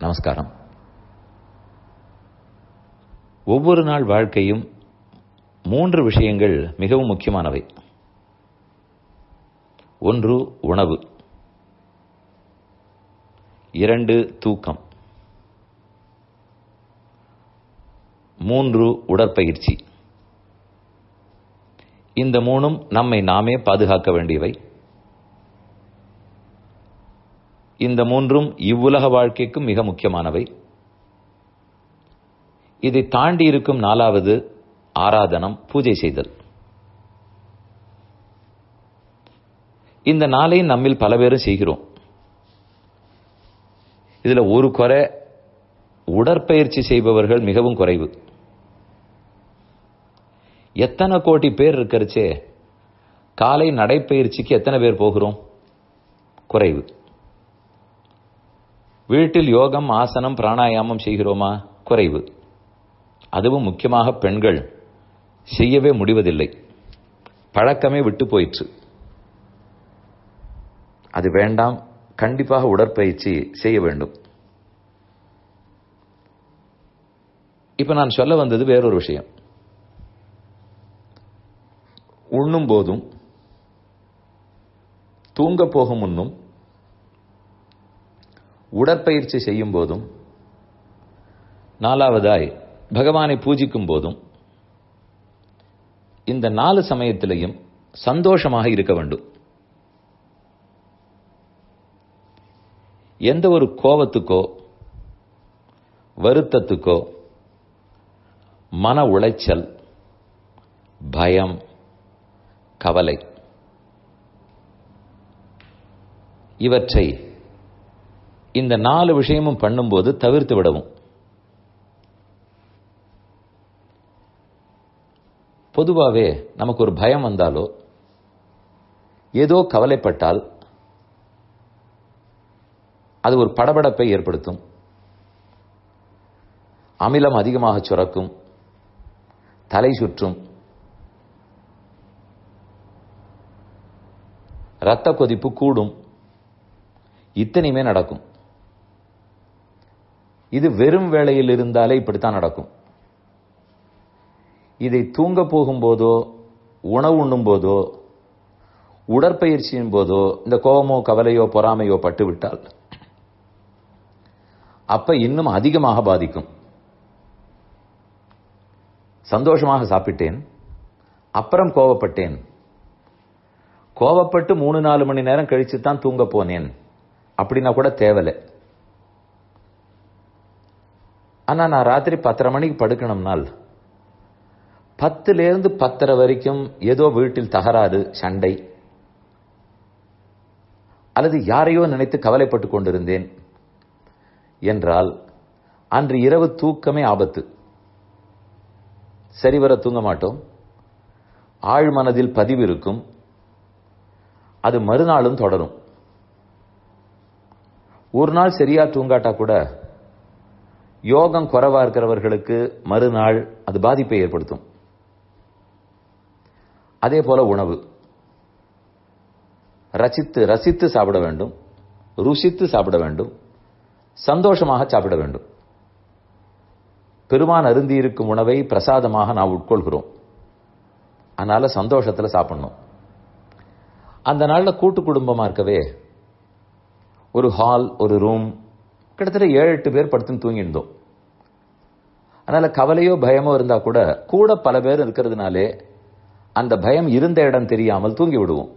நமஸ்காரம் ஒவ்வொரு நாள் வாழ்க்கையும் மூன்று விஷயங்கள் மிகவும் முக்கியமானவை ஒன்று உணவு இரண்டு தூக்கம் மூன்று உடற்பயிற்சி இந்த மூணும் நம்மை நாமே பாதுகாக்க வேண்டியவை இந்த மூன்றும் இவ்வுலக வாழ்க்கைக்கும் மிக முக்கியமானவை இதை தாண்டி இருக்கும் நாலாவது ஆராதனம் பூஜை செய்தல் இந்த நாளை நம்மில் பல பேரும் செய்கிறோம் இதுல ஒரு குறை உடற்பயிற்சி செய்பவர்கள் மிகவும் குறைவு எத்தனை கோடி பேர் இருக்கிறச்சே காலை நடைப்பயிற்சிக்கு எத்தனை பேர் போகிறோம் குறைவு வீட்டில் யோகம் ஆசனம் பிராணாயாமம் செய்கிறோமா குறைவு அதுவும் முக்கியமாக பெண்கள் செய்யவே முடிவதில்லை பழக்கமே விட்டு போயிற்று அது வேண்டாம் கண்டிப்பாக உடற்பயிற்சி செய்ய வேண்டும் இப்ப நான் சொல்ல வந்தது வேறொரு விஷயம் உண்ணும் போதும் தூங்க போகும் முன்னும் உடற்பயிற்சி செய்யும் போதும் நாலாவதாய் பகவானை பூஜிக்கும் போதும் இந்த நாலு சமயத்திலையும் சந்தோஷமாக இருக்க வேண்டும் எந்த ஒரு கோபத்துக்கோ வருத்தத்துக்கோ மன உளைச்சல் பயம் கவலை இவற்றை இந்த நாலு விஷயமும் பண்ணும்போது தவிர்த்து விடவும் பொதுவாகவே நமக்கு ஒரு பயம் வந்தாலோ ஏதோ கவலைப்பட்டால் அது ஒரு படபடப்பை ஏற்படுத்தும் அமிலம் அதிகமாக சுரக்கும் தலை சுற்றும் இரத்த கொதிப்பு கூடும் இத்தனையுமே நடக்கும் இது வெறும் வேளையில் இருந்தாலே இப்படித்தான் நடக்கும் இதை தூங்க போகும்போதோ உணவு உண்ணும் போதோ உடற்பயிற்சியின் போதோ இந்த கோபமோ கவலையோ பொறாமையோ பட்டுவிட்டால் அப்ப இன்னும் அதிகமாக பாதிக்கும் சந்தோஷமாக சாப்பிட்டேன் அப்புறம் கோவப்பட்டேன் கோவப்பட்டு மூணு நாலு மணி நேரம் கழிச்சு தான் தூங்க போனேன் அப்படின்னா கூட தேவலை ஆனா நான் ராத்திரி பத்தரை மணிக்கு படுக்கணும்னால் பத்துல இருந்து பத்தரை வரைக்கும் ஏதோ வீட்டில் தகராறு சண்டை அல்லது யாரையோ நினைத்து கவலைப்பட்டு கொண்டிருந்தேன் என்றால் அன்று இரவு தூக்கமே ஆபத்து சரிவர தூங்க மாட்டோம் ஆழ் மனதில் பதிவு இருக்கும் அது மறுநாளும் தொடரும் ஒரு நாள் சரியா தூங்காட்டா கூட யோகம் குறைவா இருக்கிறவர்களுக்கு மறுநாள் அது பாதிப்பை ஏற்படுத்தும் அதே போல உணவு ரசித்து ரசித்து சாப்பிட வேண்டும் ருசித்து சாப்பிட வேண்டும் சந்தோஷமாக சாப்பிட வேண்டும் பெருமான் அருந்தி இருக்கும் உணவை பிரசாதமாக நாம் உட்கொள்கிறோம் அதனால சந்தோஷத்துல சாப்பிடணும் அந்த நாள்ல கூட்டு குடும்பமா இருக்கவே ஒரு ஹால் ஒரு ரூம் கிட்டத்தட்ட ஏழு எட்டு பேர் படுத்துன்னு தூங்கியிருந்தோம் அதனால கவலையோ பயமோ இருந்தா கூட கூட பல பேர் இருக்கிறதுனாலே அந்த பயம் இருந்த இடம் தெரியாமல் தூங்கி விடுவோம்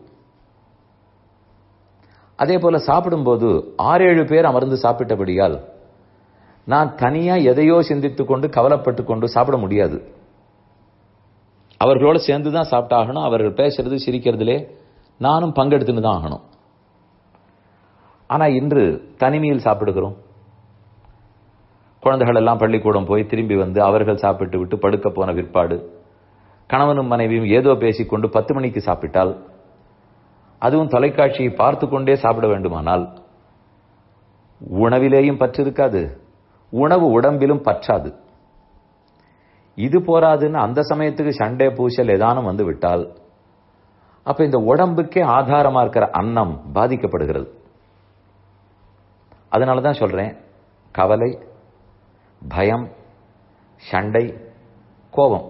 அதே போல சாப்பிடும்போது ஆறு ஏழு பேர் அமர்ந்து சாப்பிட்டபடியால் நான் தனியா எதையோ சிந்தித்துக் கொண்டு கவலைப்பட்டு கொண்டு சாப்பிட முடியாது அவர்களோட சேர்ந்து தான் சாப்பிட்டாகணும் அவர்கள் பேசுறது சிரிக்கிறதுலே நானும் பங்கெடுத்துன்னு தான் ஆகணும் ஆனா இன்று தனிமையில் சாப்பிடுகிறோம் குழந்தைகள் எல்லாம் பள்ளிக்கூடம் போய் திரும்பி வந்து அவர்கள் சாப்பிட்டு விட்டு படுக்க போன பிற்பாடு கணவனும் மனைவியும் ஏதோ பேசிக்கொண்டு பத்து மணிக்கு சாப்பிட்டால் அதுவும் தொலைக்காட்சியை பார்த்து கொண்டே சாப்பிட வேண்டுமானால் உணவிலேயும் பற்று இருக்காது உணவு உடம்பிலும் பற்றாது இது போராதுன்னு அந்த சமயத்துக்கு சண்டே பூசல் ஏதானும் வந்து விட்டால் அப்ப இந்த உடம்புக்கே ஆதாரமா இருக்கிற அன்னம் பாதிக்கப்படுகிறது அதனாலதான் சொல்றேன் கவலை பயம் சண்டை கோபம்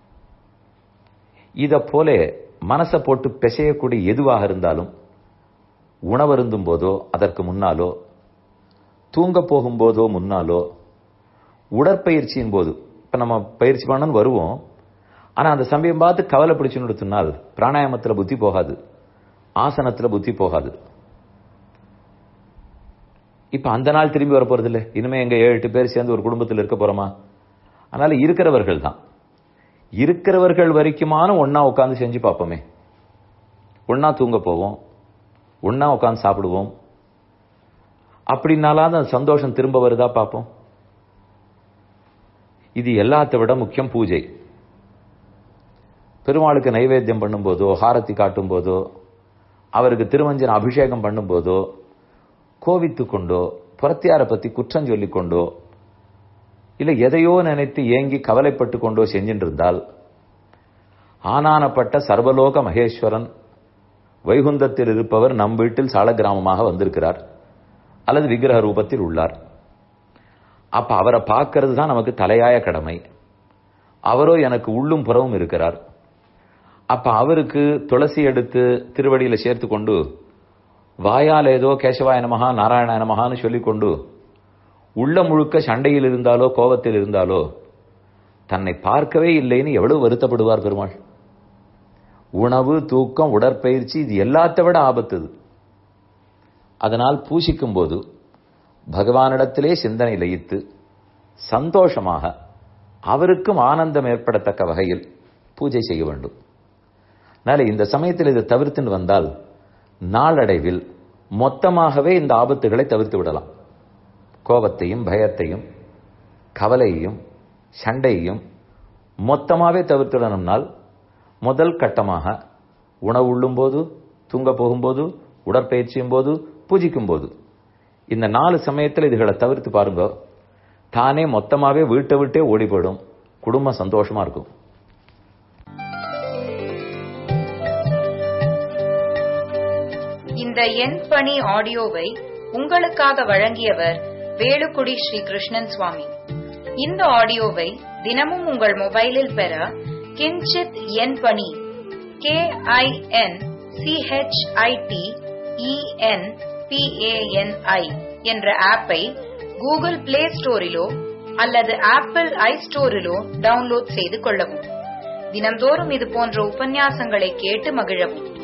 இத போல மனசை போட்டு பிசையக்கூடிய எதுவாக இருந்தாலும் உணவருந்தும் போதோ அதற்கு முன்னாலோ தூங்க போகும்போதோ முன்னாலோ உடற்பயிற்சியின் போது இப்ப நம்ம பயிற்சி பண்ணணும் வருவோம் ஆனா அந்த சமயம் பார்த்து கவலை பிடிச்சுன்னு எடுத்துனால் பிராணாயாமத்துல புத்தி போகாது ஆசனத்துல புத்தி போகாது இப்ப அந்த நாள் திரும்பி வர போறது இல்ல இனிமே எங்க ஏழு எட்டு பேர் சேர்ந்து ஒரு குடும்பத்தில் இருக்க போறோமா அதனால இருக்கிறவர்கள் தான் இருக்கிறவர்கள் வரைக்குமான ஒன்னா உட்காந்து செஞ்சு பார்ப்போமே ஒன்னா தூங்க போவோம் ஒன்னா உட்காந்து சாப்பிடுவோம் அப்படின்னாலாவது அந்த சந்தோஷம் திரும்ப வருதா பார்ப்போம் இது எல்லாத்தை விட முக்கியம் பூஜை பெருமாளுக்கு நைவேத்தியம் பண்ணும்போதோ ஹாரத்தி காட்டும் போதோ அவருக்கு திருமஞ்சன அபிஷேகம் பண்ணும்போதோ கோவித்து கொண்டோ புறத்தியாரை பத்தி குற்றம் சொல்லிக் கொண்டோ இல்ல எதையோ நினைத்து ஏங்கி கவலைப்பட்டு கொண்டோ செஞ்சிட்டு இருந்தால் ஆனானப்பட்ட சர்வலோக மகேஸ்வரன் வைகுந்தத்தில் இருப்பவர் நம் வீட்டில் சால கிராமமாக வந்திருக்கிறார் அல்லது விக்கிரக ரூபத்தில் உள்ளார் அப்ப அவரை பார்க்கறது தான் நமக்கு தலையாய கடமை அவரோ எனக்கு உள்ளும் புறவும் இருக்கிறார் அப்ப அவருக்கு துளசி எடுத்து திருவடியில சேர்த்து கொண்டு வாயால் ஏதோ கேசவாய நமகா நாராயணாய நமகான்னு சொல்லிக்கொண்டு உள்ள முழுக்க சண்டையில் இருந்தாலோ கோபத்தில் இருந்தாலோ தன்னை பார்க்கவே இல்லைன்னு எவ்வளவு வருத்தப்படுவார் பெருமாள் உணவு தூக்கம் உடற்பயிற்சி இது எல்லாத்தை விட ஆபத்து இது அதனால் பூசிக்கும் போது பகவானிடத்திலே சிந்தனை லயித்து சந்தோஷமாக அவருக்கும் ஆனந்தம் ஏற்படத்தக்க வகையில் பூஜை செய்ய வேண்டும் அதனால இந்த சமயத்தில் இதை தவிர்த்துன்னு வந்தால் நாளடைவில் மொத்தமாகவே இந்த ஆபத்துகளை தவிர்த்து விடலாம் கோபத்தையும் பயத்தையும் கவலையையும் சண்டையையும் மொத்தமாகவே தவிர்த்துடணும்னால் முதல் கட்டமாக உணவு உள்ளும் போது தூங்க போகும்போது உடற்பயிற்சியும் போது பூஜிக்கும் போது இந்த நாலு சமயத்தில் இதுகளை தவிர்த்து பாருங்க தானே மொத்தமாவே வீட்டை விட்டே ஓடி போயிடும் குடும்பம் சந்தோஷமா இருக்கும் இந்த எண் பணி ஆடியோவை உங்களுக்காக வழங்கியவர் வேலுக்குடி ஸ்ரீ கிருஷ்ணன் சுவாமி இந்த ஆடியோவை தினமும் உங்கள் மொபைலில் பெற கிஞ்சித் எண் பணி கே ஐ என் சிஹெச்ஐடி இஎன் பிஏஎன்ஐ என்ற ஆப்பை கூகுள் பிளே ஸ்டோரிலோ அல்லது ஆப்பிள் ஐ ஸ்டோரிலோ டவுன்லோட் செய்து கொள்ளவும் தினம்தோறும் இது போன்ற உபன்யாசங்களை கேட்டு மகிழவும்